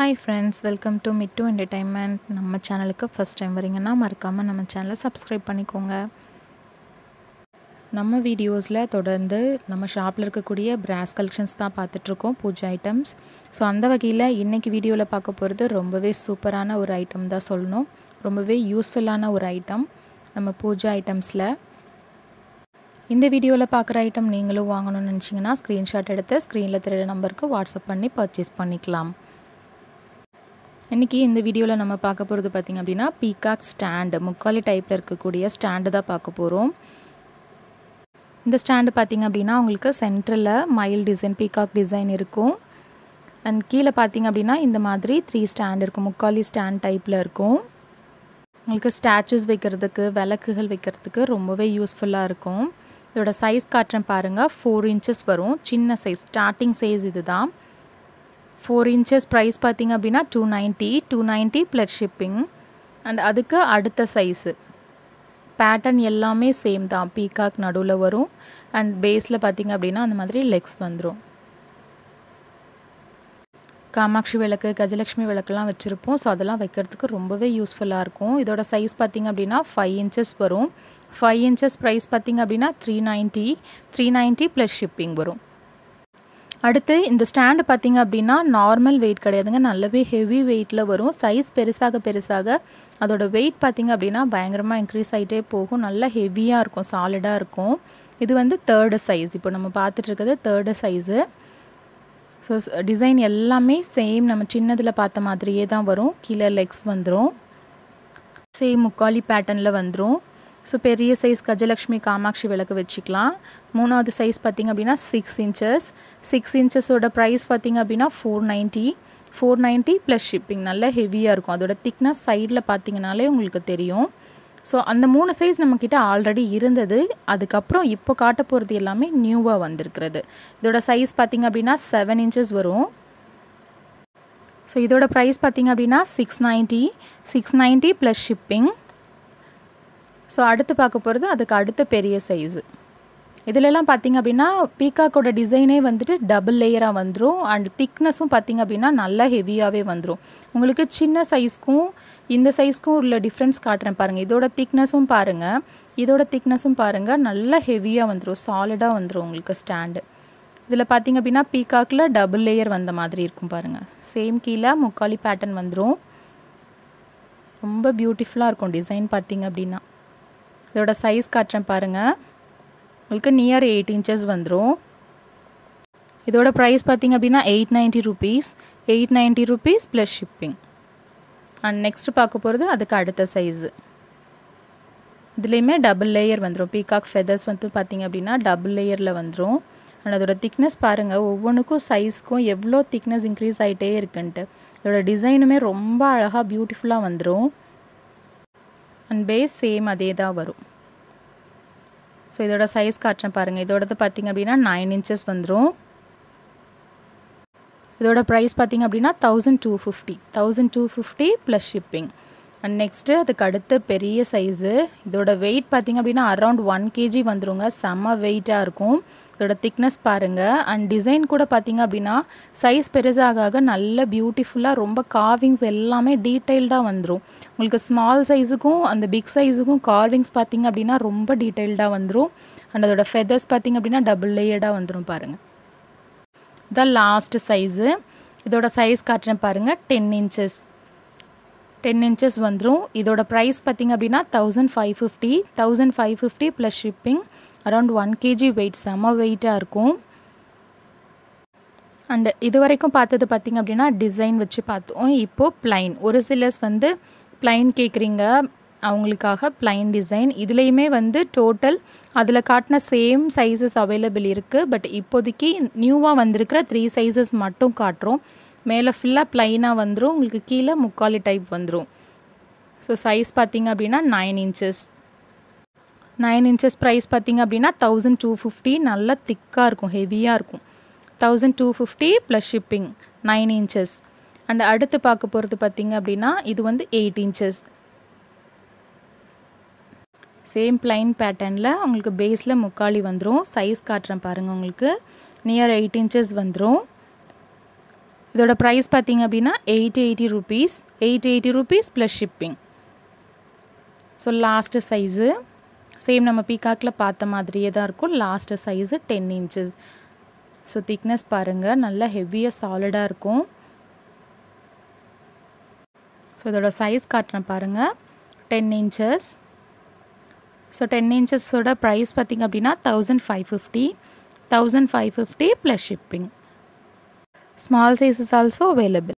hi friends welcome to mid to entertainment நம்ம சேனலுக்கு first time வரீங்கன்னா மறக்காமல் நம்ம சேனலை சப்ஸ்கிரைப் பண்ணிக்கோங்க நம்ம வீடியோஸில் தொடர்ந்து நம்ம ஷாப்பில் இருக்கக்கூடிய பிராஸ் கலெக்ஷன்ஸ் தான் பார்த்துட்ருக்கோம் பூஜை ஐட்டம்ஸ் ஸோ அந்த வகையில் இன்றைக்கி வீடியோவில் பார்க்க போகிறது ரொம்பவே சூப்பரான ஒரு ஐட்டம் தான் சொல்லணும் ரொம்பவே யூஸ்ஃபுல்லான ஒரு ஐட்டம் நம்ம பூஜை ஐட்டம்ஸில் இந்த வீடியோவில் பார்க்குற ஐட்டம் நீங்களும் வாங்கணும்னு நினச்சிங்கன்னா ஸ்க்ரீன்ஷாட் எடுத்து ஸ்க்ரீனில் தெரிய நம்பருக்கு வாட்ஸ்அப் பண்ணி பர்ச்சேஸ் பண்ணிக்கலாம் இன்றைக்கி இந்த வீடியோவில் நம்ம பார்க்க போகிறது பார்த்திங்க அப்படின்னா பீகாக் ஸ்டாண்டு முக்காலி டைப்பில் இருக்கக்கூடிய ஸ்டாண்டு தான் பார்க்க போகிறோம் இந்த ஸ்டாண்டு பார்த்திங்க அப்படின்னா உங்களுக்கு சென்டரில் மயில் டிசைன் பீகாக் டிசைன் இருக்கும் அண்ட் கீழே பார்த்திங்க அப்படின்னா இந்த மாதிரி த்ரீ ஸ்டாண்ட் இருக்கும் முக்காலி ஸ்டாண்ட் டைப்பில் இருக்கும் உங்களுக்கு ஸ்டாச்சூஸ் வைக்கிறதுக்கு விளக்குகள் வைக்கிறதுக்கு ரொம்பவே யூஸ்ஃபுல்லாக இருக்கும் இதோட சைஸ் காட்டுறேன் பாருங்கள் ஃபோர் இன்ச்சஸ் வரும் சின்ன சைஸ் ஸ்டார்டிங் சைஸ் இது தான் ஃபோர் இன்ச்சஸ் ப்ரைஸ் பார்த்திங்க அப்படின்னா two ninety two ninety plus shipping and அதுக்கு அடுத்த சைஸு பேட்டர்ன் எல்லாமே சேம் தான் பீகாக் நடுவில் வரும் அண்ட் பேஸில் பார்த்திங்க அப்படின்னா அந்த மாதிரி லெக்ஸ் வந்துடும் காமாட்சி விளக்கு கஜலக்ஷ்மி விளக்குலாம் வச்சுருப்போம் ஸோ அதெல்லாம் வைக்கிறதுக்கு ரொம்பவே யூஸ்ஃபுல்லாக இருக்கும் இதோட சைஸ் பார்த்திங்க அப்படின்னா ஃபைவ் இன்ச்சஸ் வரும் ஃபைவ் இன்ச்சஸ் ப்ரைஸ் பார்த்திங்க அப்படின்னா three ninety three ninety plus shipping வரும் அடுத்து இந்த ஸ்டாண்டு பார்த்திங்க அப்படின்னா நார்மல் வெயிட் கிடையாதுங்க நல்லாவே ஹெவி வெயிட்டில் வரும் சைஸ் பெருசாக பெருசாக அதோட வெயிட் பார்த்திங்க அப்படின்னா பயங்கரமாக இன்க்ரீஸ் ஆகிட்டே போகும் நல்லா ஹெவியாக இருக்கும் சாலிடாக இருக்கும் இது வந்து தேர்டு சைஸ் இப்போ நம்ம பார்த்துட்ருக்கிறது தேர்டு சைஸு ஸோ டிசைன் எல்லாமே சேம் நம்ம சின்னதில் பார்த்த மாதிரியே தான் வரும் கீழே லெக்ஸ் வந்துடும் சேம் முக்காலி பேட்டர்னில் வந்துடும் ஸோ பெரிய சைஸ் கஜலக்ஷ்மி காமாட்சி விளக்கு வச்சுக்கலாம் மூணாவது சைஸ் பார்த்திங்க அப்படின்னா சிக்ஸ் இன்ச்சஸ் சிக்ஸ் இன்ச்சஸோட ப்ரைஸ் பார்த்திங்க அப்படின்னா four ninety four ninety plus shipping நல்லா ஹெவியாக இருக்கும் அதோட திக்னஸ் சைடில் பார்த்திங்கனாலே உங்களுக்கு தெரியும் ஸோ அந்த மூணு சைஸ் நம்மக்கிட்ட ஆல்ரெடி இருந்தது அதுக்கப்புறம் இப்போ காட்ட போகிறது எல்லாமே நியூவாக வந்திருக்கிறது இதோட சைஸ் பார்த்திங்க அப்படின்னா செவன் இன்ச்சஸ் வரும் ஸோ இதோட ப்ரைஸ் பார்த்திங்க அப்படின்னா six ninety six ninety plus shipping so அடுத்து பார்க்க போகிறது அதுக்கு அடுத்த பெரிய சைஸு இதிலெல்லாம் பார்த்திங்க அப்படின்னா பீகாக்கோட டிசைனே வந்துட்டு டபுள் லேயராக வந்துடும் அண்ட் திக்னஸும் பார்த்திங்க அப்படின்னா நல்லா ஹெவியாகவே வந்துடும் உங்களுக்கு சின்ன சைஸ்க்கும் இந்த சைஸ்க்கும் உள்ள டிஃப்ரென்ஸ் காட்டுறேன் பாருங்கள் இதோட திக்னஸும் பாருங்கள் இதோட திக்னஸும் பாருங்கள் நல்லா ஹெவியாக வந்துடும் சாலிடாக வந்துடும் உங்களுக்கு ஸ்டாண்டு இதில் பார்த்திங்க அப்படின்னா பீகாக்கில் டபுள் லேயர் வந்த மாதிரி இருக்கும் பாருங்கள் சேம் கீழே முக்காலி பேட்டர்ன் வந்துடும் ரொம்ப பியூட்டிஃபுல்லாக இருக்கும் டிசைன் பார்த்திங்க அப்படின்னா இதோட சைஸ் காட்டுறேன் பாருங்கள் உங்களுக்கு நியர் எயிட் இன்ச்சஸ் வந்துடும் இதோட ப்ரைஸ் பார்த்திங்க அப்படின்னா eight ninety rupees eight ninety rupees plus shipping and next பார்க்க போகிறது அதுக்கு அடுத்த சைஸு இதுலேயுமே டபுள் லேயர் வந்துடும் பீகாக் ஃபெதர்ஸ் வந்து பார்த்திங்க அப்படின்னா டபுள் லேயரில் வந்துடும் அண்ட் அதோட திக்னஸ் பாருங்கள் ஒவ்வொன்றுக்கும் சைஸ்க்கும் எவ்வளோ திக்னஸ் இன்க்ரீஸ் ஆகிட்டே இருக்குன்ட்டு இதோட டிசைனுமே ரொம்ப அழகாக பியூட்டிஃபுல்லாக வந்துடும் அண்ட் பேஸ் சேம் அதே தான் வரும் ஸோ இதோட சைஸ் காட்டுறேன் பாருங்கள் இதோடது பார்த்திங்க அப்படின்னா நைன் இன்ச்சஸ் வந்துடும் இதோட ப்ரைஸ் பார்த்திங்க அப்படின்னா thousand two fifty thousand two fifty plus shipping and next அதுக்கு அடுத்த பெரிய சைஸு இதோட வெயிட் பார்த்திங்க அப்படின்னா அரவுண்ட் ஒன் கேஜி வந்துருங்க செம்ம வெயிட்டாக இருக்கும் இதோட திக்னஸ் பாருங்கள் அண்ட் டிசைன் கூட பார்த்திங்க அப்படின்னா சைஸ் பெருசாக ஆக நல்ல பியூட்டிஃபுல்லாக ரொம்ப கார்விங்ஸ் எல்லாமே டீட்டெயில்டாக வந்துடும் உங்களுக்கு ஸ்மால் சைஸுக்கும் அந்த பிக் சைஸுக்கும் கார்விங்ஸ் பார்த்திங்க அப்படின்னா ரொம்ப டீட்டெயில்டாக வந்துடும் அண்ட் அதோட ஃபெதர்ஸ் பார்த்திங்க அப்படின்னா டபுள் லேயர்டாக வந்துடும் பாருங்கள் இதான் லாஸ்ட் சைஸு இதோட சைஸ் காட்டுறேன் பாருங்கள் டென் இன்ச்சஸ் டென் இன்ச்சஸ் வந்துடும் இதோட ப்ரைஸ் பார்த்திங்க அப்படின்னா thousand five fifty thousand five fifty plus shipping around one KG weight செம்ம வெயிட்டாக இருக்கும் அண்டு இது வரைக்கும் பார்த்தது பார்த்திங்க அப்படின்னா டிசைன் வச்சு பார்த்தோம் இப்போது ப்ளைன் ஒரு சிலர்ஸ் வந்து ப்ளைன் கேட்குறீங்க அவங்களுக்காக ப்ளைன் டிசைன் இதுலேயுமே வந்து டோட்டல் அதில் காட்டின சேம் சைஸஸ் அவைலபிள் இருக்குது பட் இப்போதைக்கு நியூவாக வந்திருக்கிற த்ரீ சைஸஸ் மட்டும் காட்டுறோம் மேலே ஃபுல்லாக ப்ளைனாக வந்துடும் உங்களுக்கு கீழே முக்காலி டைப் வந்துடும் ஸோ சைஸ் பார்த்திங்க அப்படின்னா nine inches nine inches price பார்த்திங்க அப்படின்னா தௌசண்ட் டூ ஃபிஃப்டி நல்லா திக்காக இருக்கும் ஹெவியாக இருக்கும் thousand two fifty plus shipping nine inches and அடுத்து பார்க்க போகிறது பார்த்திங்க அப்படின்னா இது வந்து எயிட் இன்ச்சஸ் சேம் பிளைன் பேட்டர்னில் உங்களுக்கு பேஸில் முக்காலி வந்துடும் சைஸ் காட்டுறேன் பாருங்கள் உங்களுக்கு நியர் எயிட் இன்ச்சஸ் வந்துடும் இதோட ப்ரைஸ் பார்த்தீங்க அப்படின்னா eight eighty rupees eight eighty rupees plus shipping so last size same நம்ம பீகாக்கில் பார்த்த மாதிரியே தான் இருக்கும் last size ten inches so thickness பாருங்கள் நல்லா ஹெவியாக சாலிடாக இருக்கும் ஸோ இதோட சைஸ் காட்டுறேன் பாருங்கள் டென் இன்ச்சஸ் ஸோ டென் இன்ச்சஸோட ப்ரைஸ் பார்த்திங்க அப்படின்னா thousand five fifty thousand five fifty plus shipping small size is also available